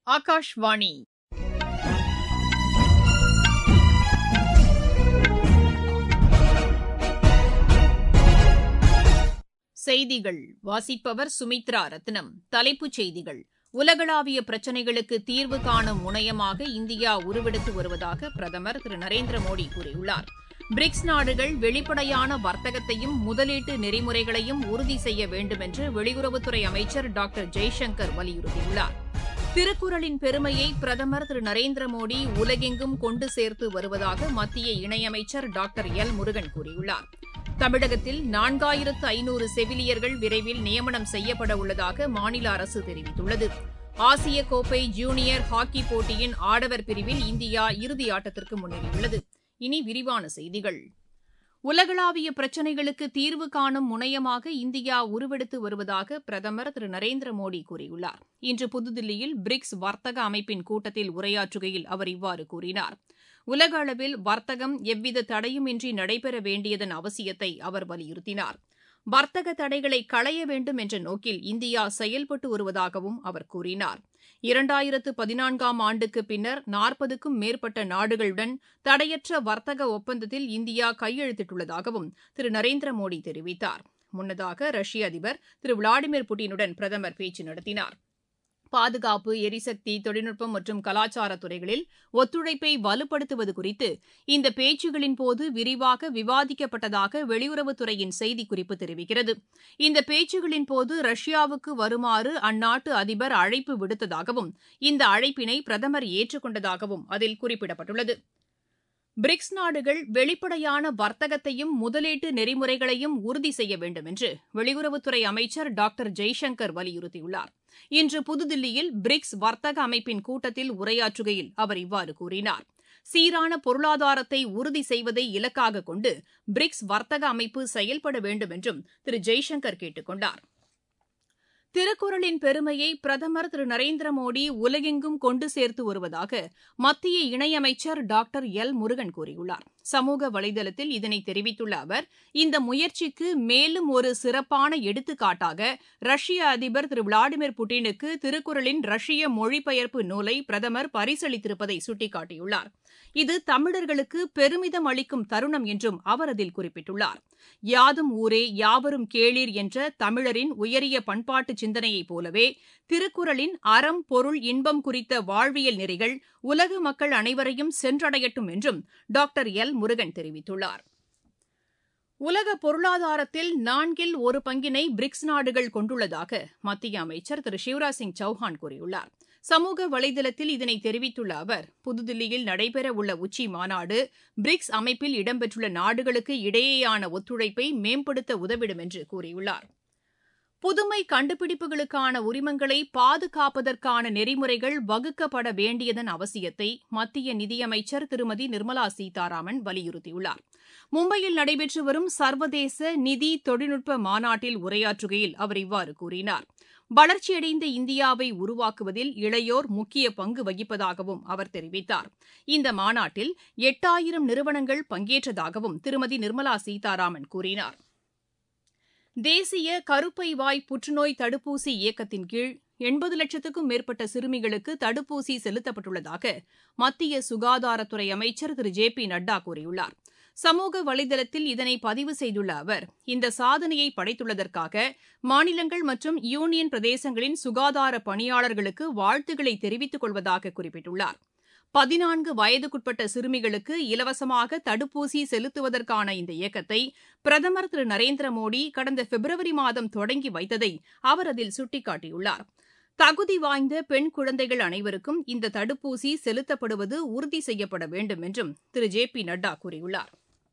ஆகாஷ்வாணி செய்திகள் வாசிப்பவர் சுமித்ரா ரத்னம் தலைப்புச் செய்திகள் உலகளாவிய பிரச்சினைகளுக்கு தீர்வு காணும் முனையமாக இந்தியா உருவெடுத்து வருவதாக பிரதமர் திரு நரேந்திர மோடி கூறியுள்ளார் பிரிக்ஸ் நாடுகள் வெளிப்படையான வர்த்தகத்தையும் முதலீட்டு நெறிமுறைகளையும் உறுதி செய்ய வேண்டும் என்று வெளியுறவுத்துறை அமைச்சர் டாக்டர் ஜெய்சங்கர் வலியுறுத்தியுள்ளார் திருக்குறளின் பெருமையை பிரதமர் திரு நரேந்திர மோடி உலகெங்கும் கொண்டு சேர்த்து வருவதாக மத்திய இணையமைச்சர் டாக்டர் எல் முருகன் கூறியுள்ளார் தமிழகத்தில் நான்காயிரத்து ஐநூறு செவிலியர்கள் விரைவில் நியமனம் செய்யப்பட உள்ளதாக மாநில அரசு தெரிவித்துள்ளது ஆசிய கோப்பை ஜூனியர் ஹாக்கி போட்டியின் ஆடவர் பிரிவில் இந்தியா இறுதி ஆட்டத்திற்கு முன்னேறியுள்ளது இனி விரிவான செய்திகள் உலகளாவிய பிரச்சினைகளுக்கு தீர்வு காணும் முனையமாக இந்தியா உருவெடுத்து வருவதாக பிரதமர் திரு நரேந்திர மோடி கூறியுள்ளார் இன்று புதுதில்லியில் பிரிக்ஸ் வர்த்தக அமைப்பின் கூட்டத்தில் உரையாற்றுகையில் அவர் இவ்வாறு கூறினார் உலக அளவில் வர்த்தகம் எவ்வித தடையுமின்றி நடைபெற வேண்டியதன் அவசியத்தை அவர் வலியுறுத்தினார் வர்த்தக தடைகளை களைய வேண்டும் என்ற நோக்கில் இந்தியா செயல்பட்டு வருவதாகவும் அவர் கூறினார் இரண்டாயிரத்து பதினான்காம் ஆண்டுக்கு பின்னர் நாற்பதுக்கும் மேற்பட்ட நாடுகளுடன் தடையற்ற வர்த்தக ஒப்பந்தத்தில் இந்தியா கையெழுத்திட்டுள்ளதாகவும் திரு நரேந்திர மோடி தெரிவித்தார் முன்னதாக ரஷ்ய அதிபர் திரு விளாடிமிர் புட்டினுடன் பிரதமர் பேச்சு நடத்தினார் பாதுகாப்பு எரிசக்தி தொழில்நுட்பம் மற்றும் கலாச்சார துறைகளில் ஒத்துழைப்பை வலுப்படுத்துவது குறித்து இந்த பேச்சுகளின் போது விரிவாக விவாதிக்கப்பட்டதாக வெளியுறவுத்துறையின் செய்திக்குறிப்பு தெரிவிக்கிறது இந்த பேச்சுகளின் போது ரஷ்யாவுக்கு வருமாறு அந்நாட்டு அதிபர் அழைப்பு விடுத்ததாகவும் இந்த அழைப்பினை பிரதமர் ஏற்றுக்கொண்டதாகவும் அதில் குறிப்பிடப்பட்டுள்ளது பிரிக்ஸ் நாடுகள் வெளிப்படையான வர்த்தகத்தையும் முதலீட்டு நெறிமுறைகளையும் உறுதி செய்ய வேண்டும் என்று வெளியுறவுத்துறை அமைச்சர் டாக்டர் ஜெய்சங்கர் வலியுறுத்தியுள்ளார் இன்று புதுதில்லியில் பிரிக்ஸ் வர்த்தக அமைப்பின் கூட்டத்தில் உரையாற்றுகையில் அவர் இவ்வாறு கூறினார் சீரான பொருளாதாரத்தை உறுதி செய்வதை இலக்காக கொண்டு பிரிக்ஸ் வர்த்தக அமைப்பு செயல்பட வேண்டும் என்றும் திரு ஜெய்சங்கர் கேட்டுக் கொண்டார் திருக்குறளின் பெருமையை பிரதமர் திரு நரேந்திர மோடி உலகெங்கும் கொண்டு சேர்த்து வருவதாக மத்திய இணையமைச்சர் டாக்டர் எல் முருகன் கூறியுள்ளார் சமூக வலைதளத்தில் இதனை தெரிவித்துள்ள அவர் இந்த முயற்சிக்கு மேலும் ஒரு சிறப்பான எடுத்துக்காட்டாக ரஷ்ய அதிபர் திரு விளாடிமிர் புட்டினுக்கு திருக்குறளின் ரஷ்ய மொழிபெயர்ப்பு நூலை பிரதமர் பரிசளித்திருப்பதை சுட்டிக்காட்டியுள்ளார் இது தமிழர்களுக்கு பெருமிதம் அளிக்கும் தருணம் என்றும் அவர் அதில் குறிப்பிட்டுள்ளார் யாதும் ஊரே யாவரும் கேளீர் என்ற தமிழரின் உயரிய பண்பாட்டு சிந்தனையைப் போலவே திருக்குறளின் அறம் பொருள் இன்பம் குறித்த வாழ்வியல் நெறிகள் உலக மக்கள் அனைவரையும் சென்றடையட்டும் என்றும் டாக்டர் எல் முருகன் தெரிவித்துள்ளார் உலக பொருளாதாரத்தில் நான்கில் ஒரு பங்கினை பிரிக்ஸ் நாடுகள் கொண்டுள்ளதாக மத்திய அமைச்சர் திரு சிவராஜ் சிங் சௌஹான் கூறியுள்ளார் சமூக வலைதளத்தில் இதனை தெரிவித்துள்ள அவர் புதுதில்லியில் நடைபெறவுள்ள உச்சி மாநாடு பிரிக்ஸ் அமைப்பில் இடம்பெற்றுள்ள நாடுகளுக்கு இடையேயான ஒத்துழைப்பை மேம்படுத்த உதவிடும் என்று கூறியுள்ளார் புதுமை கண்டுபிடிப்புகளுக்கான உரிமங்களை பாதுகாப்பதற்கான நெறிமுறைகள் வகுக்கப்பட வேண்டியதன் அவசியத்தை மத்திய நிதியமைச்சர் திருமதி நிர்மலா சீதாராமன் வலியுறுத்தியுள்ளார் மும்பையில் நடைபெற்று வரும் சர்வதேச நிதி தொழில்நுட்ப மாநாட்டில் உரையாற்றுகையில் அவர் இவ்வாறு கூறினார் வளர்ச்சியடைந்த இந்தியாவை உருவாக்குவதில் இளையோர் முக்கிய பங்கு வகிப்பதாகவும் அவர் தெரிவித்தார் இந்த மாநாட்டில் எட்டாயிரம் நிறுவனங்கள் பங்கேற்றதாகவும் திருமதி நிர்மலா சீதாராமன் கூறினார் தேசிய கருப்பை வாய் புற்றுநோய் தடுப்பூசி இயக்கத்தின் கீழ் எண்பது லட்சத்துக்கும் மேற்பட்ட சிறுமிகளுக்கு தடுப்பூசி செலுத்தப்பட்டுள்ளதாக மத்திய சுகாதாரத்துறை அமைச்சர் திரு ஜே பி நட்டா கூறியுள்ளார் சமூக வலைதளத்தில் இதனை பதிவு செய்துள்ள அவர் இந்த சாதனையை படைத்துள்ளதற்காக மாநிலங்கள் மற்றும் யூனியன் பிரதேசங்களின் சுகாதார பணியாளர்களுக்கு வாழ்த்துக்களை தெரிவித்துக் கொள்வதாக குறிப்பிட்டுள்ளார் பதினான்கு வயதுக்குட்பட்ட சிறுமிகளுக்கு இலவசமாக தடுப்பூசி செலுத்துவதற்கான இந்த இயக்கத்தை பிரதமர் திரு நரேந்திர மோடி கடந்த பிப்ரவரி மாதம் தொடங்கி வைத்ததை அவர் அதில் சுட்டிக்காட்டியுள்ளார் தகுதி வாய்ந்த பெண் குழந்தைகள் அனைவருக்கும் இந்த தடுப்பூசி செலுத்தப்படுவது உறுதி செய்யப்பட வேண்டும் என்றும் திரு ஜே பி நட்டா கூறியுள்ளார்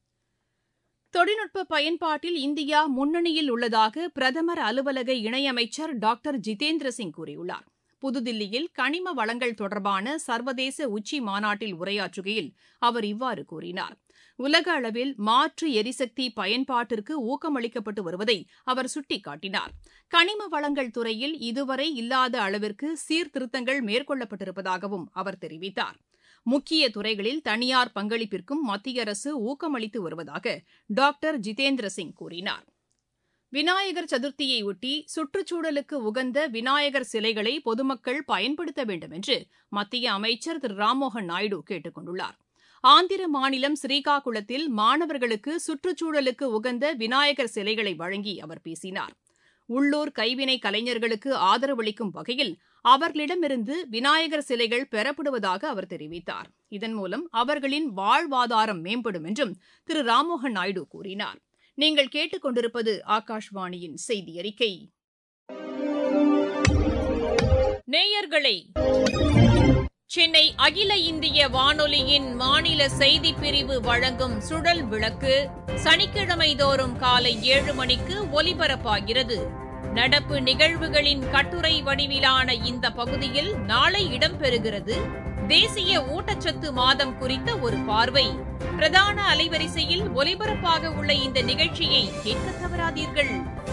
தொழில்நுட்ப பயன்பாட்டில் இந்தியா முன்னணியில் உள்ளதாக பிரதமர் அலுவலக இணையமைச்சர் டாக்டர் ஜிதேந்திர சிங் கூறியுள்ளார் புதுதில்லியில் கனிம வளங்கள் தொடர்பான சர்வதேச உச்சி மாநாட்டில் உரையாற்றுகையில் அவர் இவ்வாறு கூறினார் உலக அளவில் மாற்று எரிசக்தி பயன்பாட்டிற்கு ஊக்கமளிக்கப்பட்டு வருவதை அவர் சுட்டிக்காட்டினார் கனிம வளங்கள் துறையில் இதுவரை இல்லாத அளவிற்கு சீர்திருத்தங்கள் மேற்கொள்ளப்பட்டிருப்பதாகவும் அவர் தெரிவித்தார் முக்கிய துறைகளில் தனியார் பங்களிப்பிற்கும் மத்திய அரசு ஊக்கமளித்து வருவதாக டாக்டர் ஜிதேந்திர சிங் கூறினார் விநாயகர் சதுர்த்தியையொட்டி சுற்றுச்சூழலுக்கு உகந்த விநாயகர் சிலைகளை பொதுமக்கள் பயன்படுத்த வேண்டும் என்று மத்திய அமைச்சர் திரு ராம்மோகன் நாயுடு கேட்டுக் கொண்டுள்ளார் ஆந்திர மாநிலம் ஸ்ரீகாகுளத்தில் மாணவர்களுக்கு சுற்றுச்சூழலுக்கு உகந்த விநாயகர் சிலைகளை வழங்கி அவர் பேசினார் உள்ளூர் கைவினை கலைஞர்களுக்கு ஆதரவளிக்கும் வகையில் அவர்களிடமிருந்து விநாயகர் சிலைகள் பெறப்படுவதாக அவர் தெரிவித்தார் இதன் மூலம் அவர்களின் வாழ்வாதாரம் மேம்படும் என்றும் திரு ராம்மோகன் நாயுடு கூறினார் நீங்கள் கேட்டுக்கொண்டிருப்பது ஆகாஷ்வாணியின் செய்தி அறிக்கை நேயர்களே சென்னை அகில இந்திய வானொலியின் மாநில செய்திப் பிரிவு வழங்கும் சுழல் விளக்கு சனிக்கிழமை தோறும் காலை ஏழு மணிக்கு ஒலிபரப்பாகிறது நடப்பு நிகழ்வுகளின் கட்டுரை வடிவிலான இந்த பகுதியில் நாளை இடம்பெறுகிறது தேசிய ஊட்டச்சத்து மாதம் குறித்த ஒரு பார்வை பிரதான அலைவரிசையில் ஒலிபரப்பாக உள்ள இந்த நிகழ்ச்சியை கேட்க தவறாதீர்கள்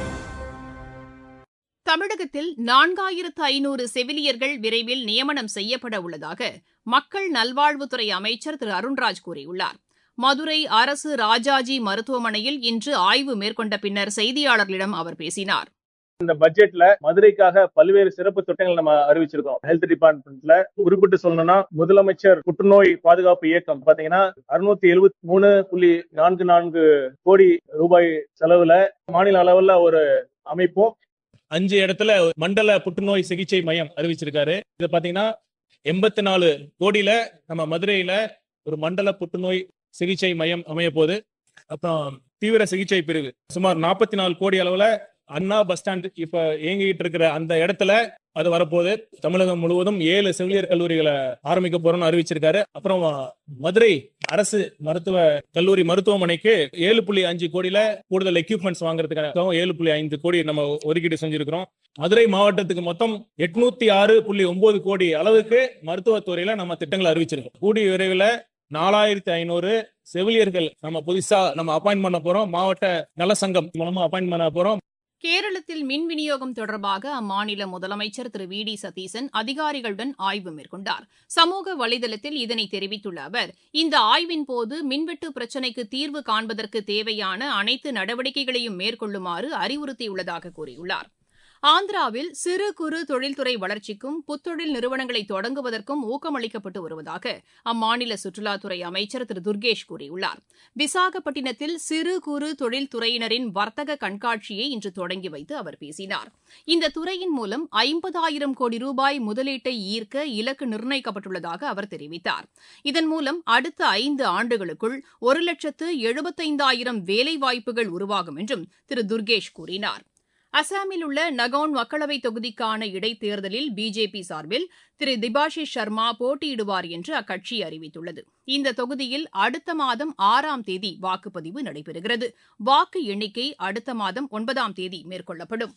தமிழகத்தில் நான்காயிரத்து ஐநூறு செவிலியர்கள் விரைவில் நியமனம் செய்யப்பட உள்ளதாக மக்கள் நல்வாழ்வுத்துறை அமைச்சர் திரு அருண்ராஜ் கூறியுள்ளார் மதுரை அரசு ராஜாஜி மருத்துவமனையில் இன்று ஆய்வு மேற்கொண்ட பின்னர் செய்தியாளர்களிடம் அவர் பேசினார் இந்த பட்ஜெட்ல மதுரைக்காக பல்வேறு சிறப்பு திட்டங்கள் நம்ம அறிவிச்சிருக்கோம் ஹெல்த் டிபார்ட்மெண்ட்ல குறிப்பிட்டு சொல்லணும்னா முதலமைச்சர் புற்றுநோய் பாதுகாப்பு இயக்கம் பாத்தீங்கன்னா அறுநூத்தி எழுபத்தி மூணு புள்ளி நான்கு நான்கு கோடி ரூபாய் செலவுல மாநில அளவுல ஒரு அமைப்பும் அஞ்சு இடத்துல மண்டல புற்றுநோய் சிகிச்சை மையம் அறிவிச்சிருக்காரு இது பாத்தீங்கன்னா எண்பத்தி நாலு கோடியில நம்ம மதுரையில ஒரு மண்டல புற்றுநோய் சிகிச்சை மையம் அமைய போகுது அப்புறம் தீவிர சிகிச்சை பிரிவு சுமார் நாற்பத்தி நாலு கோடி அளவுல அண்ணா பஸ் ஸ்டாண்ட் இப்ப இயங்கிட்டு இருக்கிற அந்த இடத்துல அது வரப்போகுது தமிழகம் முழுவதும் ஏழு செவிலியர் கல்லூரிகளை ஆரம்பிக்க போறோம்னு அறிவிச்சிருக்காரு அப்புறம் மதுரை அரசு மருத்துவ கல்லூரி மருத்துவமனைக்கு ஏழு புள்ளி அஞ்சு கோடியில கூடுதல் எக்யூப்மெண்ட்ஸ் வாங்குறதுக்காக ஏழு புள்ளி ஐந்து கோடி நம்ம ஒதுக்கீடு செஞ்சிருக்கிறோம் மதுரை மாவட்டத்துக்கு மொத்தம் எட்நூத்தி ஆறு புள்ளி ஒன்பது கோடி அளவுக்கு மருத்துவத்துறையில நம்ம திட்டங்களை அறிவிச்சிருக்கோம் கூடிய விரைவில் நாலாயிரத்தி ஐநூறு செவிலியர்கள் நம்ம புதுசா நம்ம அப்பாயின்ட் பண்ண போறோம் மாவட்ட நலசங்கம் மூலமா அப்பாயின்ட் பண்ண போறோம் கேரளத்தில் மின் விநியோகம் தொடர்பாக அம்மாநில முதலமைச்சர் திரு வி டி சதீசன் அதிகாரிகளுடன் ஆய்வு மேற்கொண்டார் சமூக வலைதளத்தில் இதனை தெரிவித்துள்ள அவர் இந்த ஆய்வின் போது மின்வெட்டு பிரச்சினைக்கு தீர்வு காண்பதற்கு தேவையான அனைத்து நடவடிக்கைகளையும் மேற்கொள்ளுமாறு அறிவுறுத்தியுள்ளதாக கூறியுள்ளார் ஆந்திராவில் சிறு குறு தொழில்துறை வளர்ச்சிக்கும் புத்தொழில் நிறுவனங்களை தொடங்குவதற்கும் ஊக்கமளிக்கப்பட்டு வருவதாக அம்மாநில சுற்றுலாத்துறை அமைச்சர் திரு துர்கேஷ் கூறியுள்ளார் விசாகப்பட்டினத்தில் சிறு குறு தொழில்துறையினரின் வர்த்தக கண்காட்சியை இன்று தொடங்கி வைத்து அவர் பேசினார் இந்த துறையின் மூலம் ஐம்பதாயிரம் கோடி ரூபாய் முதலீட்டை ஈர்க்க இலக்கு நிர்ணயிக்கப்பட்டுள்ளதாக அவர் தெரிவித்தார் இதன் மூலம் அடுத்த ஐந்து ஆண்டுகளுக்குள் ஒரு லட்சத்து எழுபத்தைந்தாயிரம் வேலைவாய்ப்புகள் உருவாகும் என்றும் திரு துர்கேஷ் கூறினார் அசாமில் உள்ள நகவுன் மக்களவைத் தொகுதிக்கான இடைத்தேர்தலில் பிஜேபி சார்பில் திரு திபாஷிஷ் சர்மா போட்டியிடுவார் என்று அக்கட்சி அறிவித்துள்ளது இந்த தொகுதியில் அடுத்த மாதம் ஆறாம் தேதி வாக்குப்பதிவு நடைபெறுகிறது வாக்கு எண்ணிக்கை அடுத்த மாதம் ஒன்பதாம் தேதி மேற்கொள்ளப்படும்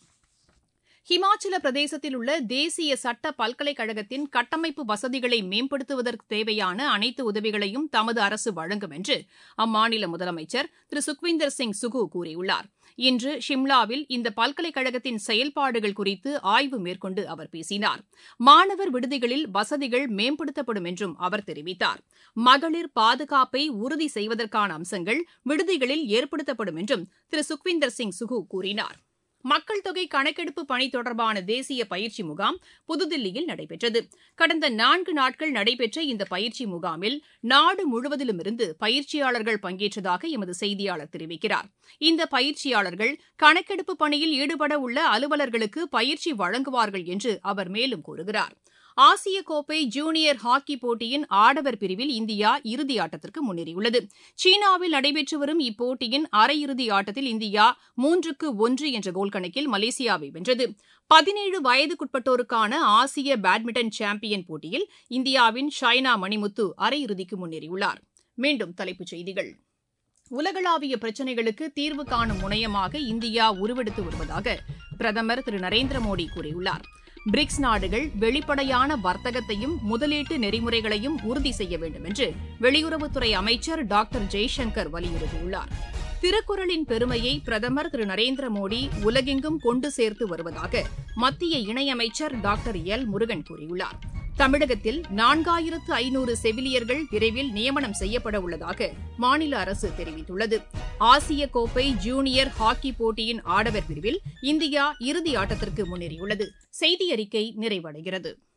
ஹிமாச்சல பிரதேசத்தில் உள்ள தேசிய சட்ட பல்கலைக்கழகத்தின் கட்டமைப்பு வசதிகளை மேம்படுத்துவதற்கு தேவையான அனைத்து உதவிகளையும் தமது அரசு வழங்கும் என்று அம்மாநில முதலமைச்சர் திரு சுக்விந்தர் சிங் சுகு கூறியுள்ளார் இன்று ஷிம்லாவில் இந்த பல்கலைக்கழகத்தின் செயல்பாடுகள் குறித்து ஆய்வு மேற்கொண்டு அவர் பேசினார் மாணவர் விடுதிகளில் வசதிகள் மேம்படுத்தப்படும் என்றும் அவர் தெரிவித்தார் மகளிர் பாதுகாப்பை உறுதி செய்வதற்கான அம்சங்கள் விடுதிகளில் ஏற்படுத்தப்படும் என்றும் திரு சுக்விந்தர் சிங் சுகு கூறினார் மக்கள் தொகை கணக்கெடுப்பு பணி தொடர்பான தேசிய பயிற்சி முகாம் புதுதில்லியில் நடைபெற்றது கடந்த நான்கு நாட்கள் நடைபெற்ற இந்த பயிற்சி முகாமில் நாடு முழுவதிலுமிருந்து பயிற்சியாளர்கள் பங்கேற்றதாக எமது செய்தியாளர் தெரிவிக்கிறார் இந்த பயிற்சியாளர்கள் கணக்கெடுப்பு பணியில் ஈடுபட உள்ள அலுவலர்களுக்கு பயிற்சி வழங்குவார்கள் என்று அவர் மேலும் கூறுகிறார் ஆசிய கோப்பை ஜூனியர் ஹாக்கி போட்டியின் ஆடவர் பிரிவில் இந்தியா இறுதி ஆட்டத்திற்கு முன்னேறியுள்ளது சீனாவில் நடைபெற்று வரும் இப்போட்டியின் அரையிறுதி ஆட்டத்தில் இந்தியா மூன்றுக்கு ஒன்று என்ற கோல் கணக்கில் மலேசியாவை வென்றது பதினேழு வயதுக்குட்பட்டோருக்கான ஆசிய பேட்மிண்டன் சாம்பியன் போட்டியில் இந்தியாவின் ஷைனா மணிமுத்து அரையிறுதிக்கு முன்னேறியுள்ளார் மீண்டும் தலைப்புச் செய்திகள் உலகளாவிய பிரச்சினைகளுக்கு தீர்வு காணும் முனையமாக இந்தியா உருவெடுத்து வருவதாக பிரதமர் திரு நரேந்திர மோடி கூறியுள்ளார் பிரிக்ஸ் நாடுகள் வெளிப்படையான வர்த்தகத்தையும் முதலீட்டு நெறிமுறைகளையும் உறுதி செய்ய வேண்டும் என்று வெளியுறவுத்துறை அமைச்சர் டாக்டர் ஜெய்சங்கர் வலியுறுத்தியுள்ளார் திருக்குறளின் பெருமையை பிரதமர் திரு நரேந்திர மோடி உலகெங்கும் கொண்டு சேர்த்து வருவதாக மத்திய இணையமைச்சர் டாக்டர் எல் முருகன் கூறியுள்ளார் தமிழகத்தில் நான்காயிரத்து ஐநூறு செவிலியர்கள் விரைவில் நியமனம் செய்யப்பட உள்ளதாக மாநில அரசு தெரிவித்துள்ளது ஆசிய கோப்பை ஜூனியர் ஹாக்கி போட்டியின் ஆடவர் பிரிவில் இந்தியா இறுதி ஆட்டத்திற்கு முன்னேறியுள்ளது செய்தி அறிக்கை நிறைவடைகிறது